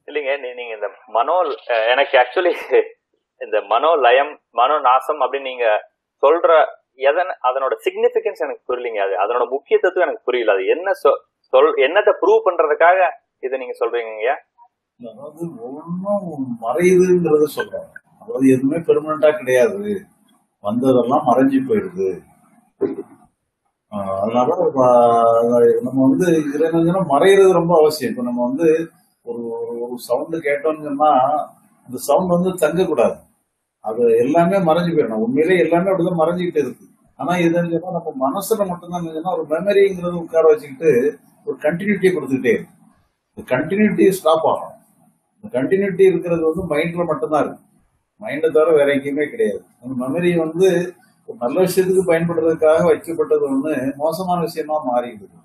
இல்லைங்க நீ- நீங்க இந்த மனோ அஹ் எனக்கு ஆக்சுவலி இந்த மனோ லயம் மனோ நாசம் அப்படின்னு நீங்க சொல்ற எதன் அதனோட சிக்னிபிகன்ஸ் எனக்கு புரியலைங்க அது அதனோட முக்கியத்துவம் எனக்கு புரியல அது என்ன சொ- சொல் என்னத்தை ப்ரூவ் பண்றதுக்காக இதை நீங்க சொல்றீங்க அதாவது ஒன்றும் மறையுதுங்கிறத சொல்றேன் அதாவது எதுவுமே பெர்மனண்டா கிடையாது வந்ததெல்லாம் மறைஞ்சு போயிடுது ஆஹ் அதனால வ- நம்ம வந்து இதுல என்னன்னா மறையிறது ரொம்ப அவசியம் இப்ப நம்ம வந்து ஒரு ஒரு சவுண்டு கேட்டோம்னு சொன்னா அந்த சவுண்ட் வந்து தங்கக்கூடாது அது எல்லாமே மறைஞ்சு போயிடணும் உண்மையிலே எல்லாமே அப்படிதான் மறைஞ்சிக்கிட்டு இருக்கு ஆனா இதுன்னு சொன்னா நம்ம மனசுல மட்டும்தான் சொன்னா ஒரு மெமரிங்கிறது உட்கார வச்சுக்கிட்டு ஒரு கண்டினியூட்டி கொடுத்துக்கிட்டே இருக்கு இந்த கண்டினியூட்டி ஸ்டாப் ஆகும் இந்த கண்டினியூட்டி இருக்கிறது வந்து மைண்ட்ல மட்டும்தான் இருக்கு மைண்டை தவிர வேற எங்கேயுமே கிடையாது அந்த மெமரி வந்து ஒரு நல்ல விஷயத்துக்கு பயன்படுறதுக்காக வைக்கப்பட்டது ஒண்ணு மோசமான விஷயமா மாறிடுது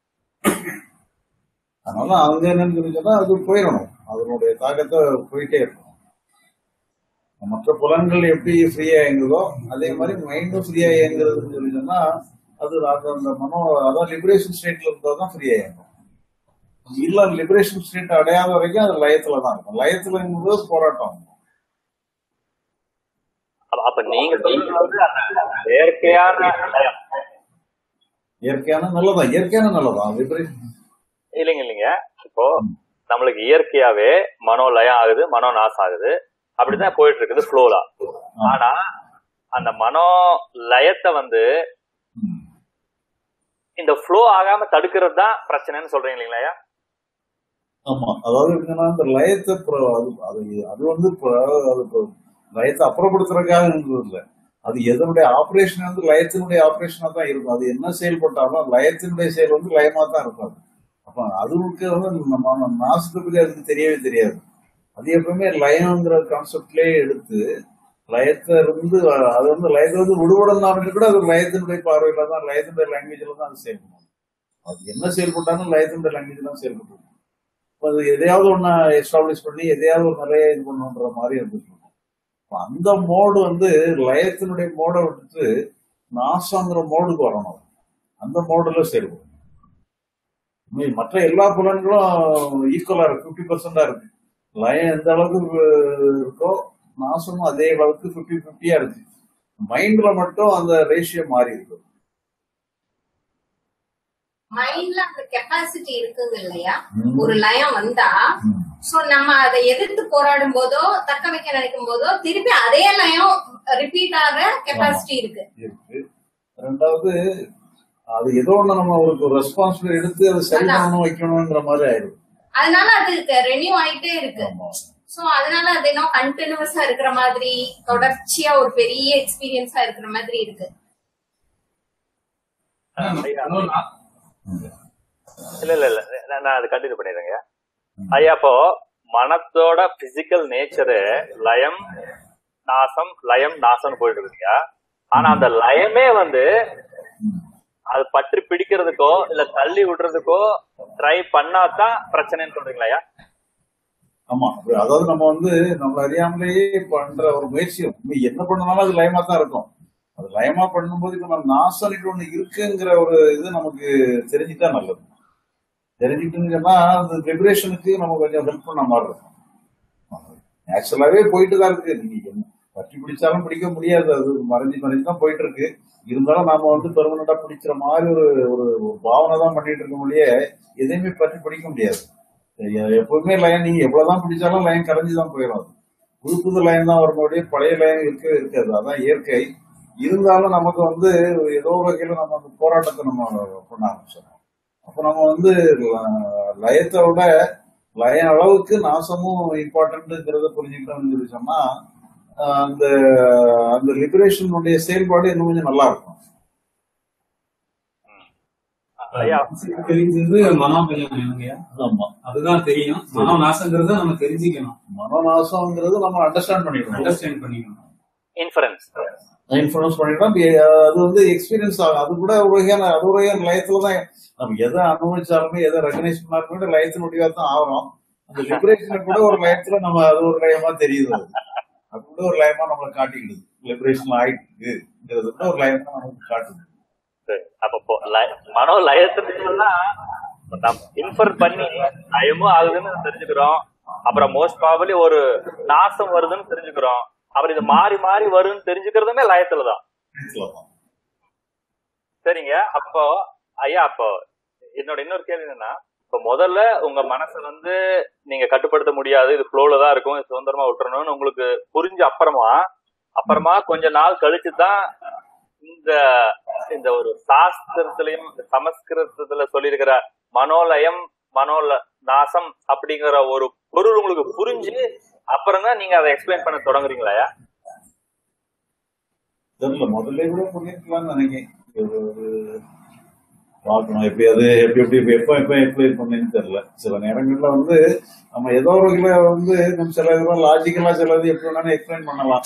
அதனால அவங்க என்னன்னு சொன்னா அது போயிடணும் அதனுடைய தாக்கத்தை போயிட்டே இருக்கும் மற்ற புலன்கள் எப்படி ஃப்ரீயா இயங்குதோ அதே மாதிரி மைண்டும் ஃப்ரீயா இயங்குறதுன்னு சொல்லி சொன்னா அது அது அந்த மனோ அதான் லிபரேஷன் ஸ்டேட்ல இருந்தா தான் ஃப்ரீயா இயங்கும் இல்ல லிபரேஷன் ஸ்டேட் அடையாத வரைக்கும் அது லயத்துல தான் இருக்கும் லயத்துல போது போராட்டம் அப்ப- அப்ப நீங்க சொல்றது வந்து அந்த செயற்கையான லயம் இயற்கையான நல்லதான் இயற்கையான நல்லதான் லிபரேஷன் இல்லைங்க இல்லைங்க இப்போ நம்மளுக்கு இயற்கையாவே மனோ லயம் ஆகுது மனோ நாசம் ஆகுது அப்படிதான் போயிட்டு இருக்குது ஃப்ளோலா ஆனா அந்த மனோ லயத்தை வந்து இந்த ஃப்ளோ ஆகாம தடுக்கிறது தான் பிரச்சனைன்னு சொல்றீங்க இல்லைங்களா ஆமா அதாவது என்னன்னா இந்த லயத்தை புற- அது அது அது வந்து புற- அது புற- லயத்தை அப்புறப்படுத்துறதுக்காக இருந்தது இல்ல அது எதனுடைய ஆபரேஷன் வந்து லயத்தினுடைய ஆபரேஷனா தான் இருக்கும் அது என்ன செயல்பட்டாலும் லயத்தினுடைய செயல் வந்து லயமா தான் இருக்கும் அது. அப்ப அதுக்கு வந்து நம்ம நம்ம நாசத்தை பத்தி அதுக்கு தெரியவே தெரியாது அது எப்பவுமே லயம்ங்கிற கான்செப்ட்லயே எடுத்து லயத்தை இருந்து அது வந்து லயத்தை வந்து விடுபடலாம் கூட அது லயத்தினுடைய பார்வையில தான் லயத்தினுடைய லாங்குவேஜ்ல தான் அது செயல்படும் அது என்ன செயல்பட்டாலும் லயத்தினுடைய லாங்குவேஜ் தான் செயல்படும் அப்ப அது எதையாவது ஒண்ணு எஸ்டாப்ளிஷ் பண்ணி எதையாவது ஒரு நிறைய இது பண்ணுன்ற மாதிரி இருந்துட்டு இருக்கும். அப்ப அந்த மோடு வந்து லயத்தினுடைய மோடை விட்டுட்டு நாசங்கிற மோடுக்கு வரணும் அந்த மோடுல செயல்படும் உண்மை, மற்ற எல்லா புலன்களும் ஈக்குவலா இருக்கு பிப்டி பர்சன்டா இருக்கு லயம் எந்த அளவுக்கு இருக்கோ நாசமும் அதே அளவுக்கு பிப்டி பிப்டியா இருக்கு மைண்ட்ல மட்டும் அந்த ரேஷியோ மாறி இருக்கு மைண்ட்ல அந்த கெப்பாசிட்டி இருக்குங்க இல்லையா ம். ஒரு லயம் வந்தா ம். சோ நம்ம அதை எதிர்த்து போராடும் போதோ தக்க வைக்க நினைக்கும் போதோ திருப்பி அதே லயம் ரிப்பீட் ஆக கெப்பாசிட்டி இருக்கு இருக்கு ரெண்டாவது அது ஏதோ ஒண்ணு நம்ம ஒரு ரெஸ்பான்சிபிலிட்டி எடுத்து அதை சரி அதான். பண்ணணும் வைக்கணுங்கிற மாதிரி ஆயிடும் அதனால அது ரெனியூ ஆயிட்டே இருக்கு ஆமா சோ அதனால அது இன்னும் கண்டினியூஸா இருக்கிற மாதிரி தொடர்ச்சியா ஒரு பெரிய எக்ஸ்பீரியன்ஸா இருக்கிற மாதிரி இருக்கு ஐயா, இன்னொரு நா- இல்ல இல்ல இல்ல நான் நான் அதை கண்டினியூ பண்ணிடுறேங்க ஐயா அப்போ மனத்தோட பிசிக்கல் நேச்சரு லயம் நாசம் லயம் நாசம்னு போயிட்டு இருக்குங்க ஆனா அந்த லயமே வந்து அது பற்றி பிடிக்கிறதுக்கோ இல்ல தள்ளி விடுறதுக்கோ ட்ரை பண்ணாதான் பிரச்சனைன்னு சொல்றீங்களா ஐயா ஆமா அப்படி அதாவது நம்ம வந்து நம்ம அறியாமலேயே பண்ற ஒரு முயற்சி நம்ம என்ன பண்ணனாலும் அது லயமா தான் இருக்கும் அது லயமா பண்ணும்போது இப்ப நம்ம நாசனிட்டு ஒண்ணு இருக்குங்கிற ஒரு இது நமக்கு தெரிஞ்சுட்டா நல்லது தெரிஞ்சுக்கிட்டுன்னு சொன்னா அந்த லிபரேஷனுக்கு நம்ம கொஞ்சம் ஹெல்ப் பண்ண மாதிரி இருக்கும் நேச்சுரலாவே போயிட்டு தான் இருக்கு நீங்க என்ன பற்றி பிடிச்சாலும் பிடிக்க முடியாது அது மறைஞ்சு மறைஞ்சு தான் போயிட்டு இருக்கு இருந்தாலும் நாம வந்து பெர்மனண்டா பிடிக்கிற மாதிரி ஒரு ஒரு ஒரு பாவனை தான் பண்ணிட்டு இருக்க முடிய எதையுமே பற்றி பிடிக்க முடியாது எ- எப்பவுமே லைன் நீங்க எவ்வளவுதான் பிடிச்சாலும் லைன் கரைஞ்சு தான் போயிடும் அது புது புது லைன் தான் வரும்போதே பழைய லைன் இருக்கவே இருக்காது அதான் இயற்கை இருந்தாலும் நமக்கு வந்து ஏதோ ஒரு வகையில நம்ம அந்த போராட்டத்தை நம்ம பண்ண ஆரம்பிச்சிடறோம் அப்ப நம்ம வந்து ல- லயத்தை விட லய அளவுக்கு நாசமும் இம்பார்ட்டன்ட்ங்கிறத புரிஞ்சுக்கிட்டோம்னு சொல்லி சொன்னா ஆஹ் அந்த அந்த லிபரேஷனுடைய செயல்பாடு இன்னும் கொஞ்சம் நல்லா இருக்கும் ஐயா மனசுக்கு தெரிஞ்சது மனோபயம் வேணுங்கய்யா ஆமா அதுதான் தெரியும் மனோ நாசங்கிறத நம்ம தெரிஞ்சுக்கணும் மனோநாசம்ங்கிறது நம்ம அண்டர்ஸ்டாண்ட் பண்ணிக்கணும் அண்டர்ஸ்டாண்ட் பண்ணிக்கணும் இன்ஃபரன்ஸ் இன்ஃபுளுன்ஸ் பண்ணிட்டோம் பி- அது வந்து எக்ஸ்பீரியன்ஸ் ஆகும் அது கூட ஒரு வகையான அது ஒரு வகையான லயத்துல தான் நம்ம எதை அனுபவிச்சாலுமே எதை ரெகனைஸ் பண்ணாலுமே லயத்தினுடைய தான் ஆகிறோம் அந்த லிபரேஷன் கூட ஒரு லயத்துல நம்ம அது ஒரு லயமா தெரியுது அது அது கூட ஒரு லயமா நம்மளை காட்டிக்கிடுது லிபரேஷன் ஆயிட்டுங்கிறது கூட ஒரு லயமா நமக்கு காட்டுது சரி. அப்ப இப்போ லய- மனோ லயத்துக்கு இன்ஃபர் பண்ணி லயமும் ஆகுதுன்னு தெரிஞ்சுக்கிறோம் அப்புறம் மோஸ்ட் ப்ராபலி ஒரு நாசம் வருதுன்னு தெரிஞ்சுக்கிறோம் அப்புறம் இது மாறி மாறி வரும்னு தெரிஞ்சுக்கிறதுமே லயத்துலதான் லயத்துலதான். சரிங்க அப்போ ஐயா அப்போ என்னோட இன்னொரு கேள்வி என்னன்னா இப்போ முதல்ல உங்க மனசை வந்து நீங்க கட்டுப்படுத்த முடியாது இது ஃப்ளோல தான் இருக்கும் இது சுதந்திரமா விட்டுறணும்னு உங்களுக்கு புரிஞ்ச அப்புறமா அப்புறமா கொஞ்ச நாள் கழிச்சு தான் இந்த இந்த ஒரு சாஸ்திரத்திலையும் சமஸ்கிருதத்துல சொல்லியிருக்கிற மனோலயம் மனோல நாசம் அப்படிங்கிற ஒரு பொருள் உங்களுக்கு புரிஞ்சு அப்புறம் தான் நீங்க அதை எக்ஸ்பிளைன் பண்ண தொடங்குறீங்களா தெரியல முதல்ல கூட பண்ணிருக்கலாம்னு நினைக்கிறேன் இது ஒரு பார்க்கணும் எப்படி அது எப்படி எப்படி எப்ப எப்ப எப்ளை பண்ணேன்னு தெரியல சில நேரங்கள்ல வந்து நம்ம ஏதோ ஒரு வகையில வந்து நம்ம சில இதெல்லாம் லாஜிக்கலா சில இது எப்படி வேணாலும் எக்ஸ்பிளைன் பண்ணலாம்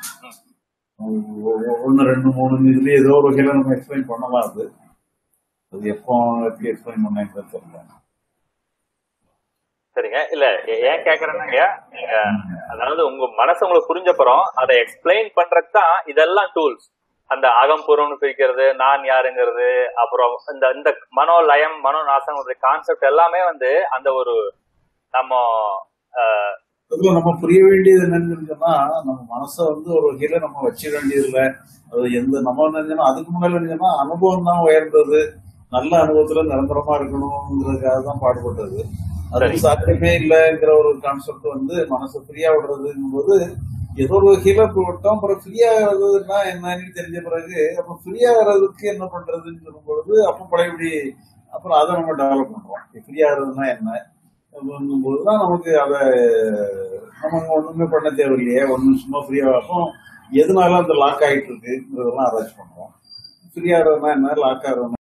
ஒ- ஒண்ணு ரெண்டு மூணு இதுலயே ஏதோ ஒரு வகையில நம்ம எக்ஸ்பிளைன் பண்ணலாம் அது அது எப்போ எப்படி எக்ஸ்பிளைன் பண்ணேன்னு தெரியல சரிங்க இல்ல ஏ- ஏன் கேக்குறேன்னாங்க நீங்க அதாவது உங்க மனசு உங்களுக்கு புரிஞ்சப்புறம் அதை எக்ஸ்பிளைன் பண்றதுக்கு தான் இதெல்லாம் டூல்ஸ் அந்த அகம்புறம்னு பிரிக்கிறது நான் யாருங்கிறது அப்புறம் இந்த இந்த மனோ லயம் மனோ நாசம் கான்செப்ட் எல்லாமே வந்து அந்த ஒரு நம்ம அஹ், அதுல நம்ம புரிய வேண்டியது என்னன்னு சொன்னா நம்ம மனசை வந்து ஒரு வகையில நம்ம வச்சிட வேண்டியது இல்ல அது எந்த நம்ம நினைச்சோம்னா அதுக்கு முன்னாடி நினைச்சோம்னா அனுபவம் தான் உயர்ந்தது நல்ல அனுபவத்துல நிரந்தரமா இருக்கணுங்கிறதுக்காக தான் பாடுபட்டது அதுக்கு சாத்தியமே இல்லைங்கிற ஒரு கான்செப்ட் வந்து மனசை ஃப்ரீயா விடுறதுங்கும் போது ஏதோ ஒரு வகையில இப்ப விட்டோம் அப்புறம் ஃப்ரீயா ஆகுறதுன்னா என்னன்னு தெரிஞ்ச பிறகு அப்ப ஃப்ரீயா ஆகிறதுக்கு என்ன பண்றதுன்னு சொல்லும் பொழுது அப்போ பழையபடி அப்புறம் அதை நம்ம டெவலப் பண்றோம் ஃப்ரீயா ஆகுறதுன்னா என்ன போதுதான் நமக்கு அதை நம்ம அங்க ஒண்ணுமே பண்ண தேவையில்லையே ஒண்ணும் சும்மா ஃப்ரீயா அப்போ எதனால அந்த லாக் ஆயிட்டு இருக்குங்கிறதெல்லாம் ஆராய்ச்சி பண்றோம் ஃப்ரீயா ஆகிறதுனா என்ன லாக் ஆகிறதுனா